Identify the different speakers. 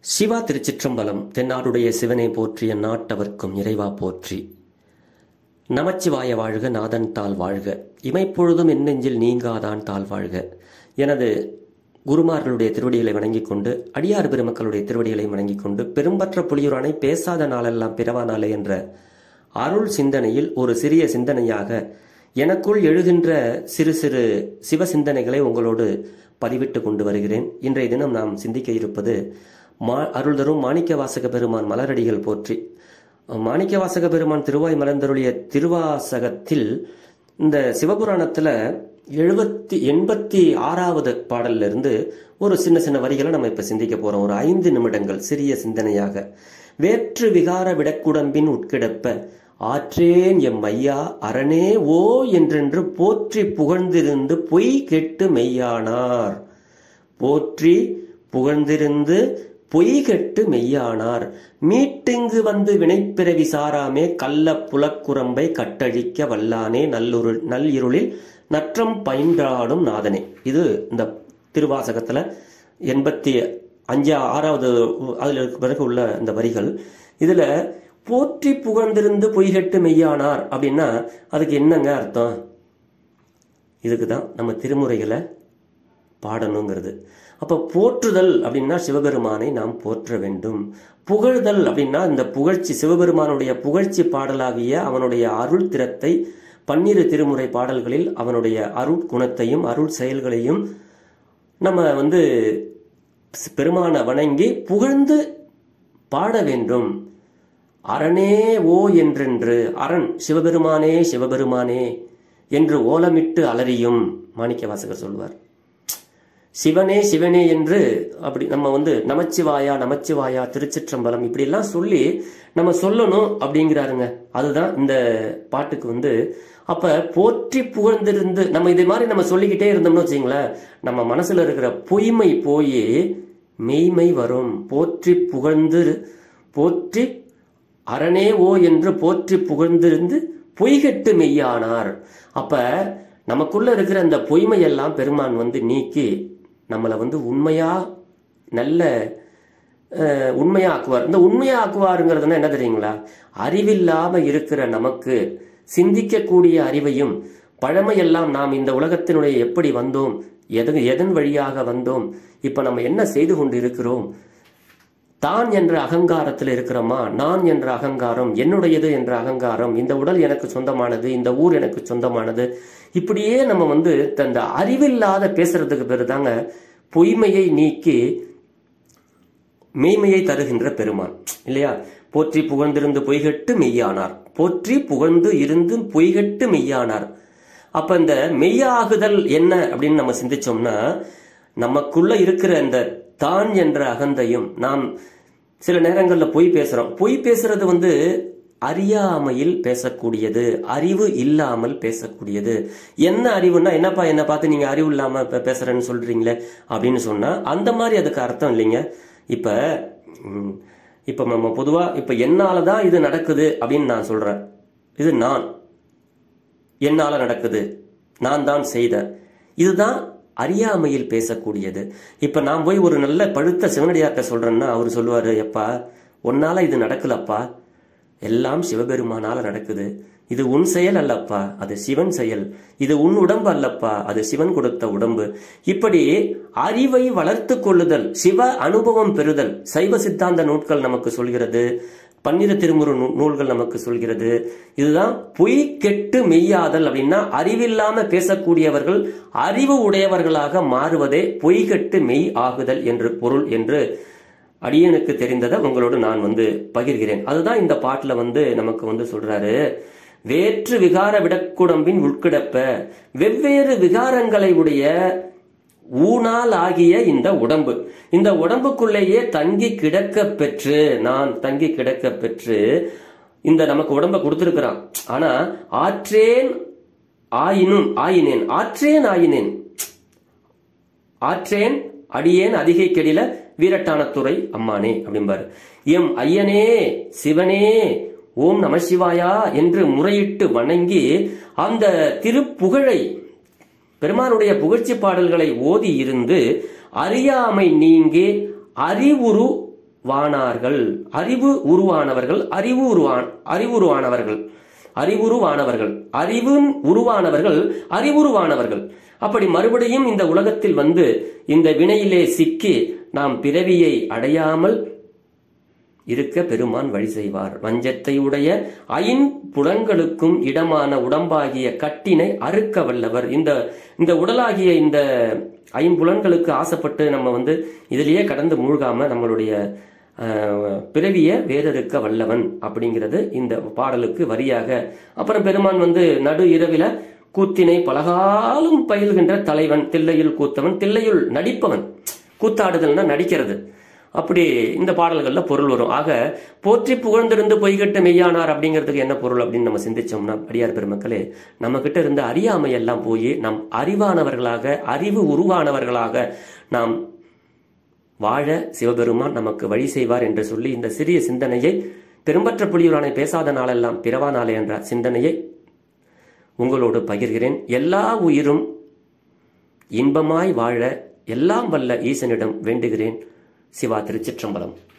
Speaker 1: சிவா திருச்சிற்றம்பலம் தென்னாடுடைய சிவனை போற்றிய நாட்டவர்க்கும் இறைவா போற்றி நமச்சிவாய வாழ்க நாதன் தாள் வாழ்க இமைப்பொழுதும் என் நெஞ்சில் நீங்காதான் தாள் வாழ்க எனது குருமார்களுடைய திருவடிகளை வணங்கிக் கொண்டு அடியார் பெருமக்களுடைய திருவடிகளை வணங்கிக் கொண்டு பெரும்பற்ற புலியுரானை பேசாத நாளெல்லாம் பிறவா நாளே என்ற அருள் சிந்தனையில் ஒரு சிறிய சிந்தனையாக எனக்குள் எழுகின்ற சிறு சிறு சிவ சிந்தனைகளை உங்களோடு பதிவிட்டு கொண்டு வருகிறேன் இன்றைய தினம் நாம் சிந்திக்க இருப்பது மா அருள் தரும் மாணிக்க வாசக பெருமான் மலரடிகள் போற்றி மாணிக்க வாசக பெருமான் திருவாய் மலர்ந்தருளிய திருவாசகத்தில் இந்த சிவபுராணத்துல எழுபத்தி எண்பத்தி ஆறாவது பாடல்ல இருந்து ஒரு சின்ன சின்ன வரிகளை நம்ம இப்ப சிந்திக்க போறோம் ஒரு ஐந்து நிமிடங்கள் சிறிய சிந்தனையாக வேற்று விகார விடக்குடம்பின் உட்கிடப்ப ஆற்றேன் எம் ஐயா அரணே ஓ என்றென்று போற்றி புகழ்ந்திருந்து பொய் கெட்டு மெய்யானார் போற்றி புகழ்ந்திருந்து பொய் கெட்டு மெய்யானார் மீட்டிங்கு வந்து வினைப்பிறவி சாராமே கள்ள புலக்குரம்பை கட்டழிக்க வல்லானே நல்லுருள் நல்லிருளில் நற்றம் பயின்றாடும் நாதனே இது இந்த திருவாசகத்துல எண்பத்தி அஞ்சா ஆறாவது அதுல பிறகு உள்ள இந்த வரிகள் இதுல போற்றி புகழ்ந்திருந்து பொய்கெட்டு மெய்யானார் அப்படின்னா அதுக்கு என்னங்க அர்த்தம் இதுக்கு தான் நம்ம திருமுறைகளை பாடணுங்கிறது அப்போ போற்றுதல் அப்படின்னா சிவபெருமானை நாம் போற்ற வேண்டும் புகழ்தல் அப்படின்னா இந்த புகழ்ச்சி சிவபெருமானுடைய புகழ்ச்சி பாடலாகிய அவனுடைய அருள் திறத்தை பன்னிரு திருமுறை பாடல்களில் அவனுடைய அருள் குணத்தையும் அருள் செயல்களையும் நம்ம வந்து பெருமானை வணங்கி புகழ்ந்து பாட வேண்டும் அரணே ஓ என்றென்று அரண் சிவபெருமானே சிவபெருமானே என்று ஓலமிட்டு அலறியும் மாணிக்க வாசகர் சொல்வார் சிவனே சிவனே என்று அப்படி நம்ம வந்து நமச்சிவாயா நமச்சிவாயா திருச்சிற்றம்பலம் இப்படி எல்லாம் சொல்லி நம்ம சொல்லணும் அப்படிங்கிறாருங்க அதுதான் இந்த பாட்டுக்கு வந்து அப்ப போற்றி புகழ்ந்திருந்து நம்ம இதே மாதிரி நம்ம சொல்லிக்கிட்டே இருந்தோம்னு வச்சுங்களேன் நம்ம மனசுல இருக்கிற பொய்மை போய் மெய்மை வரும் போற்றி புகழ்ந்து போற்றி அரணே ஓ என்று போற்றி புகழ்ந்திருந்து பொய்கட்டு மெய்யானார் அப்ப நமக்குள்ள இருக்கிற அந்த பொய்மையெல்லாம் பெருமான் வந்து நீக்கி நம்மளை வந்து உண்மையா நல்ல உண்மையா ஆக்குவார் இந்த உண்மையா ஆக்குவாருங்கிறதுனா என்ன தெரியுங்களா அறிவில்லாம இருக்கிற நமக்கு சிந்திக்கக்கூடிய அறிவையும் பழமையெல்லாம் நாம் இந்த உலகத்தினுடைய எப்படி வந்தோம் எதன் எதன் வழியாக வந்தோம் இப்ப நம்ம என்ன செய்து கொண்டு இருக்கிறோம் தான் என்ற அகங்காரத்தில் இருக்கிறோமா நான் என்ற அகங்காரம் என்னுடையது என்ற அகங்காரம் இந்த உடல் எனக்கு சொந்தமானது இந்த ஊர் எனக்கு சொந்தமானது இப்படியே நம்ம வந்து அந்த அறிவில்லாத பேசுறதுக்கு பேரு தாங்க பொய்மையை நீக்கி மெய்மையை தருகின்ற பெருமான் இல்லையா போற்றி புகழ்ந்திருந்து பொய்கட்டு மெய்யானார் போற்றி புகழ்ந்து இருந்து பொய்கட்டு மெய்யானார் அப்ப இந்த மெய்யாகுதல் என்ன அப்படின்னு நம்ம சிந்திச்சோம்னா நமக்குள்ள இருக்கிற இந்த தான் என்ற அகந்தையும் நாம் சில நேரங்களில் பொய் பேசுறோம் பொய் பேசுறது வந்து அறியாமையில் பேசக்கூடியது அறிவு இல்லாமல் பேசக்கூடியது என்ன அறிவுன்னா என்னப்பா என்ன பார்த்து நீங்க அறிவு இல்லாம பேசுறேன்னு சொல்றீங்களே அப்படின்னு சொன்னா அந்த மாதிரி அதுக்கு அர்த்தம் இல்லைங்க இப்ப இப்ப நம்ம பொதுவா இப்ப என்னாலதான் இது நடக்குது அப்படின்னு நான் சொல்றேன் இது நான் என்னால நடக்குது நான் தான் செய்த இதுதான் அறியாமையில் பேசக்கூடியது இப்ப நான் போய் ஒரு நல்ல பழுத்த சிவனடியார்கிட்ட சொல்றேன்னா அவர் சொல்லுவாரு எப்பா உன்னால இது நடக்கலப்பா எல்லாம் சிவபெருமானால நடக்குது இது உன் செயல் அல்லப்பா அது சிவன் செயல் இது உன் உடம்பு அல்லப்பா அது சிவன் கொடுத்த உடம்பு இப்படி அறிவை வளர்த்து கொள்ளுதல் சிவ அனுபவம் பெறுதல் சைவ சித்தாந்த நூட்கள் நமக்கு சொல்கிறது பன்னிரு திருமுரு நூல்கள் நமக்கு சொல்கிறது இதுதான் பொய் கெட்டு மெய்யாதல் அப்படின்னா அறிவில்லாம பேசக்கூடியவர்கள் அறிவு உடையவர்களாக மாறுவதே பொய் கெட்டு மெய் ஆகுதல் என்று பொருள் என்று அடியனுக்கு தெரிந்ததை உங்களோடு நான் வந்து பகிர்கிறேன் அதுதான் இந்த பாட்டுல வந்து நமக்கு வந்து சொல்றாரு வேற்று விகார விடக்குடம்பின் உட்கிடப்ப வெவ்வேறு விகாரங்களை உடைய ஊனால் ஆகிய இந்த உடம்பு இந்த உடம்புக்குள்ளேயே தங்கி கிடக்க பெற்று நான் தங்கி கிடக்க பெற்று இந்த நமக்கு உடம்ப கொடுத்திருக்கிறான் ஆனா ஆற்றேன் ஆயினும் ஆயினேன் ஆற்றேன் ஆயினேன் ஆற்றேன் அடியேன் அதிகை கெடில வீரட்டானத்துறை அம்மானே அப்படிம்பாரு எம் ஐயனே சிவனே ஓம் நம சிவாயா என்று முறையிட்டு வணங்கி அந்த திருப்புகழை பெருமானுடைய புகழ்ச்சி பாடல்களை ஓதி இருந்து அறியாமை நீங்கி அறிவுரு வானார்கள் அறிவு உருவானவர்கள் அறிவு உருவான் அறிவுருவானவர்கள் அறிவுருவானவர்கள் அறிவு உருவானவர்கள் அறிவுருவானவர்கள் அப்படி மறுபடியும் இந்த உலகத்தில் வந்து இந்த வினையிலே சிக்கி நாம் பிறவியை அடையாமல் இருக்க பெருமான் வழி செய்வார் வஞ்சத்தை உடைய ஐம்புலன்களுக்கும் இடமான உடம்பாகிய கட்டினை அறுக்க வல்லவர் இந்த இந்த உடலாகிய இந்த ஐம்புலன்களுக்கு ஆசைப்பட்டு நம்ம வந்து இதிலேயே கடந்து மூழ்காம நம்மளுடைய அஹ், பிறவிய வேறறுக்க வல்லவன் அப்படிங்கிறது இந்த பாடலுக்கு வரியாக அப்புறம் பெருமான் வந்து நடு இரவில கூத்தினை பலகாலம் பயில்கின்ற தலைவன் தில்லையில் கூத்தவன் தில்லையுள் நடிப்பவன் கூத்தாடுதல்னா நடிக்கிறது அப்படி இந்த பாடல்கள்ல பொருள் வரும் ஆக போற்றி புகழ்ந்திருந்து பொய்கட்ட மெய்யானார் அப்படிங்கிறதுக்கு என்ன பொருள் அப்படின்னு நம்ம சிந்திச்சோம்னா அடியார் பெருமக்களே நம்ம கிட்ட இருந்த அறியாமை எல்லாம் போய் நாம் அறிவானவர்களாக அறிவு உருவானவர்களாக நாம் வாழ சிவபெருமான் நமக்கு வழி செய்வார் என்று சொல்லி இந்த சிறிய சிந்தனையை பெரும்பற்ற புலியூரானை பேசாத நாளெல்லாம் பிறவா நாளே என்ற சிந்தனையை உங்களோடு பகிர்கிறேன் எல்லா உயிரும் இன்பமாய் வாழ எல்லாம் வல்ல ஈசனிடம் வேண்டுகிறேன் சிவா திருச்சிற்றம்பலம்